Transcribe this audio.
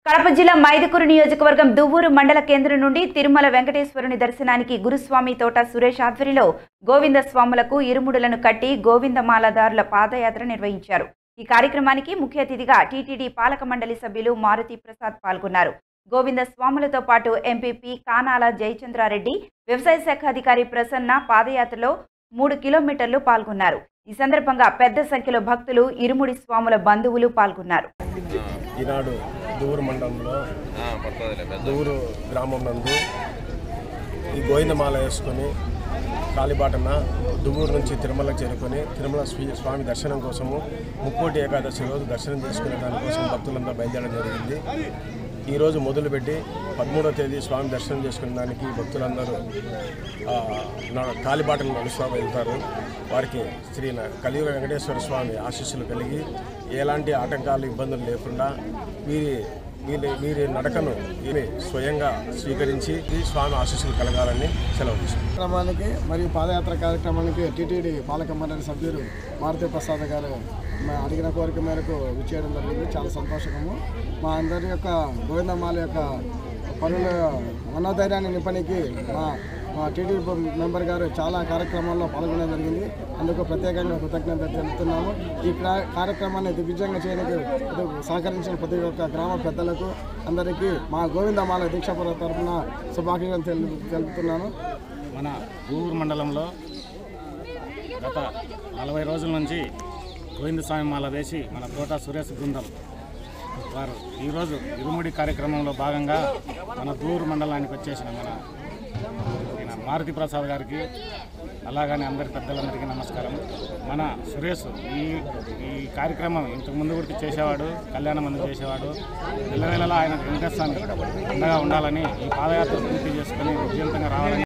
కడప జిల్లా మైదుకూరు నియోజకవర్గం దువ్వూరు మండల కేంద్రం నుండి తిరుమల వెంకటేశ్వరుని దర్శనానికి గురుస్వామి తోట సురేష్ ఆధ్వర్యంలో గోవింద స్వాములకు ఇరుముడులను కట్టి గోవిందమాలదారుల పాదయాత్ర నిర్వహించారు ఈ కార్యక్రమానికి ముఖ్య అతిథిగా టీటీడీ పాలక మండలి సభ్యులు మారుతి ప్రసాద్ పాల్గొన్నారు గోవింద స్వాములతో పాటు ఎంపీపీ కానాల జయచంద్రారెడ్డి వ్యవసాయ శాఖ అధికారి ప్రసన్న పాదయాత్రలో మూడు కిలోమీటర్లు పాల్గొన్నారు ఈ సందర్భంగా పెద్ద సంఖ్యలో భక్తులు ఇరుముడి స్వాముల బంధువులు పాల్గొన్నారు ఈనాడు దూరు మండలంలో దూరు గ్రామం నందు ఈ గోవిందమాల వేసుకొని కాలిబాటన దువ్వూరు నుంచి తిరుమలకు చేరుకొని తిరుమల స్వీ- స్వామి దర్శనం కోసము ముక్కోటి ఏకాదశి రోజు దర్శనం చేసుకునే దానికోసం భక్తులంతా బయలుదేరడం జరిగింది ఈరోజు మొదలుపెట్టి పదమూడవ తేదీ స్వామి దర్శనం చేసుకునే దానికి భక్తులందరూ ఆ, న- కాలిబాటను నడుస్తూ వెళ్తారు వారికి శ్రీ న- కలియుగ వెంకటేశ్వర స్వామి ఆశీస్సులు కలిగి ఎలాంటి ఆటంకాలు ఇబ్బందులు లేకుండా వీరి వీరి వీరి నడకను వీరి స్వయంగా స్వీకరించి ఈ స్వామి ఆశీస్సులు కలగాలని సెలవు తీసుకుంటారు కార్యక్రమానికి మరియు పాదయాత్ర కార్యక్రమానికి టీటీడీ పాలక మండలి సభ్యులు మారుతి ప్రసాద్ గారు మా అడిగిన కోరిక మేరకు విచ్చేయడం జరిగింది చాలా సంతోషకము మా అందరి యొక్క గోవిందమ్మాల యొక్క పనుల మనోధైర్యాన్ని నింపడానికి మా మా టీటీడీ మెంబర్ గారు చాలా కార్యక్రమాల్లో పాల్గొనడం జరిగింది అందుకు ప్రత్యేకంగా కృతజ్ఞత తెలుపుతున్నాము ఈ క్రా- కార్యక్రమాన్ని దిగ్విజయంగా చేయడానికి ప్రతి- సహకరించిన ప్రతి ఒక్క గ్రామ పెద్దలకు అందరికీ మా గోవిందమాల దీక్షాపుర తరఫున శుభాకాంక్షలు తెలు తెలుపుతున్నాను మన ఊరు మండలంలో గత నలభై రోజుల నుంచి గోవిందస్వామి మాల వేసి మన తోట సురేష్ బృందం వారు ఈరోజు ఇరుముడి కార్యక్రమంలో భాగంగా మన దూరు మండలానికి వచ్చేసిన మన ఈయన మారుతి ప్రసాద్ గారికి అలాగనే అందరి పెద్దలందరికీ నమస్కారం మన సురేష్ ఈ ఈ కార్యక్రమం ఇంతకు ముందు కూడా చేసేవాడు కళ్యాణ మంది చేసేవాడు నెల నెలలా ఆయన వెంకటేశ్వరాన్ని అండగా ఉండాలని ఈ పాదయాత్ర పూర్తి చేసుకొని విజయంతంగా రావాలని